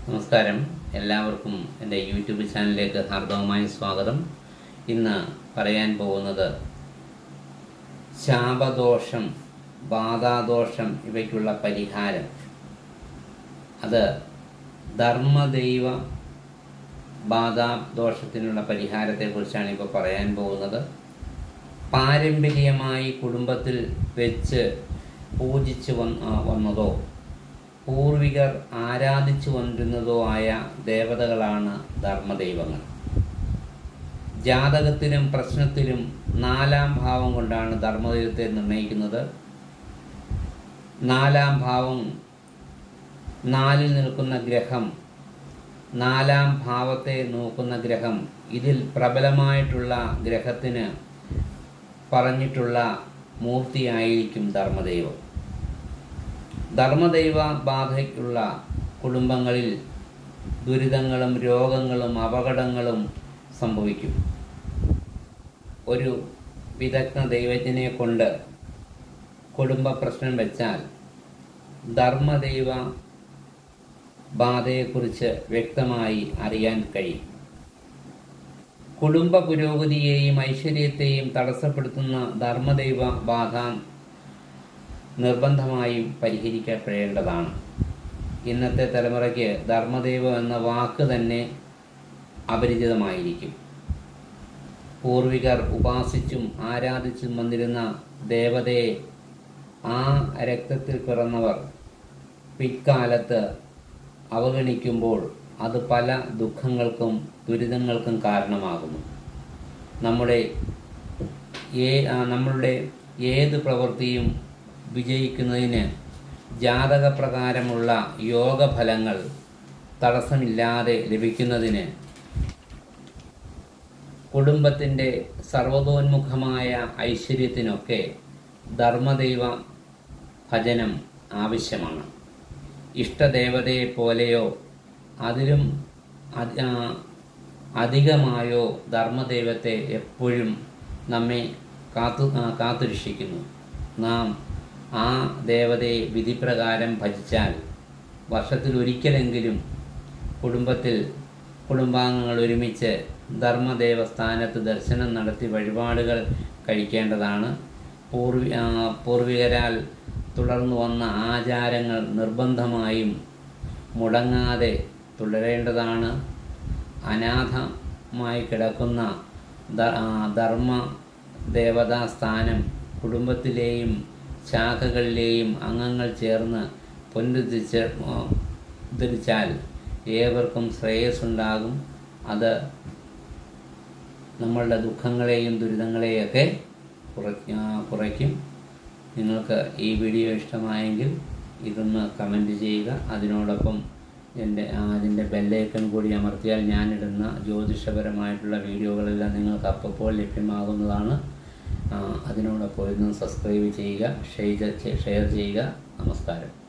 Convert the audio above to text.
നമസ്കാരം എല്ലാവർക്കും എൻ്റെ യൂട്യൂബ് ചാനലിലേക്ക് ഹാർദവമായ സ്വാഗതം ഇന്ന് പറയാൻ പോകുന്നത് ശാപദോഷം ബാധാദോഷം ഇവയ്ക്കുള്ള പരിഹാരം അത് ധർമ്മദൈവ ബാധാദോഷത്തിനുള്ള പരിഹാരത്തെക്കുറിച്ചാണ് ഇപ്പോൾ പറയാൻ പോകുന്നത് പാരമ്പര്യമായി കുടുംബത്തിൽ വെച്ച് പൂജിച്ചു വന്ന വന്നതോ പൂർവികർ ആരാധിച്ചു വന്നിരുന്നതോ ആയ ദേവതകളാണ് ധർമ്മദൈവങ്ങൾ ജാതകത്തിലും പ്രശ്നത്തിലും നാലാം ഭാവം കൊണ്ടാണ് ധർമ്മദൈവത്തെ നിർണയിക്കുന്നത് നാലാം ഭാവം നാലിൽ നിൽക്കുന്ന ഗ്രഹം നാലാം ഭാവത്തെ നോക്കുന്ന ഗ്രഹം ഇതിൽ പ്രബലമായിട്ടുള്ള ഗ്രഹത്തിന് പറഞ്ഞിട്ടുള്ള മൂർത്തിയായിരിക്കും ധർമ്മദൈവം ധർമ്മദൈവ ബാധയ്ക്കുള്ള കുടുംബങ്ങളിൽ ദുരിതങ്ങളും രോഗങ്ങളും അപകടങ്ങളും സംഭവിക്കും ഒരു വിദഗ്ധ ദൈവജ്ഞനെ കൊണ്ട് കുടുംബ പ്രശ്നം വെച്ചാൽ ധർമ്മദൈവ ബാധയെക്കുറിച്ച് വ്യക്തമായി അറിയാൻ കഴിയും കുടുംബ പുരോഗതിയെയും ഐശ്വര്യത്തെയും തടസ്സപ്പെടുത്തുന്ന ധർമ്മദൈവ ബാധ നിർബന്ധമായും പരിഹരിക്കപ്പെടേണ്ടതാണ് ഇന്നത്തെ തലമുറയ്ക്ക് ധർമ്മദൈവം എന്ന വാക്ക് തന്നെ അപരിചിതമായിരിക്കും പൂർവികർ ഉപാസിച്ചും ആരാധിച്ചും വന്നിരുന്ന ദേവതയെ ആ രക്തത്തിൽ പിറന്നവർ പിൽക്കാലത്ത് അവഗണിക്കുമ്പോൾ അത് പല ദുഃഖങ്ങൾക്കും ദുരിതങ്ങൾക്കും കാരണമാകുന്നു നമ്മുടെ ഏ നമ്മളുടെ ഏത് പ്രവൃത്തിയും വിജയിക്കുന്നതിന് ജാതകപ്രകാരമുള്ള യോഗഫലങ്ങൾ തടസ്സമില്ലാതെ ലഭിക്കുന്നതിന് കുടുംബത്തിൻ്റെ സർവതോന്മുഖമായ ഐശ്വര്യത്തിനൊക്കെ ധർമ്മദൈവ ഭജനം ആവശ്യമാണ് ഇഷ്ടദേവതയെ പോലെയോ അതിലും അധികമായോ ധർമ്മദൈവത്തെ എപ്പോഴും നമ്മെ കാത്തു കാത്തുരക്ഷിക്കുന്നു നാം ആ ദേവതയെ വിധിപ്രകാരം ഭജിച്ചാൽ വർഷത്തിൽ ഒരിക്കലെങ്കിലും കുടുംബത്തിൽ കുടുംബാംഗങ്ങൾ ഒരുമിച്ച് ധർമ്മദേവസ്ഥാനത്ത് ദർശനം നടത്തി വഴിപാടുകൾ കഴിക്കേണ്ടതാണ് പൂർവി പൂർവികരാൽ തുടർന്നു വന്ന ആചാരങ്ങൾ നിർബന്ധമായും മുടങ്ങാതെ തുടരേണ്ടതാണ് അനാഥമായി കിടക്കുന്ന ധർമ്മ ദേവതാ സ്ഥാനം കുടുംബത്തിലെയും ശാഖകളിലെയും അംഗങ്ങൾ ചേർന്ന് പുനരുദ്ധരിച്ച് ഉദ്ധരിച്ചാൽ ഏവർക്കും ശ്രേയസ്സുണ്ടാകും അത് നമ്മളുടെ ദുഃഖങ്ങളെയും ദുരിതങ്ങളെയൊക്കെ കുറയ്ക്കും നിങ്ങൾക്ക് ഈ വീഡിയോ ഇഷ്ടമായെങ്കിൽ ഇതൊന്ന് കമൻറ്റ് ചെയ്യുക അതിനോടൊപ്പം എൻ്റെ അതിൻ്റെ ബെല്ലൈക്കൺ കൂടി അമർത്തിയാൽ ഞാനിടുന്ന ജ്യോതിഷപരമായിട്ടുള്ള വീഡിയോകളെല്ലാം നിങ്ങൾക്ക് അപ്പോൾ ലഭ്യമാകുന്നതാണ് അതിനോടൊപ്പം ഇന്ന് സബ്സ്ക്രൈബ് ചെയ്യുക ഷെയർ ഷെയർ ചെയ്യുക നമസ്കാരം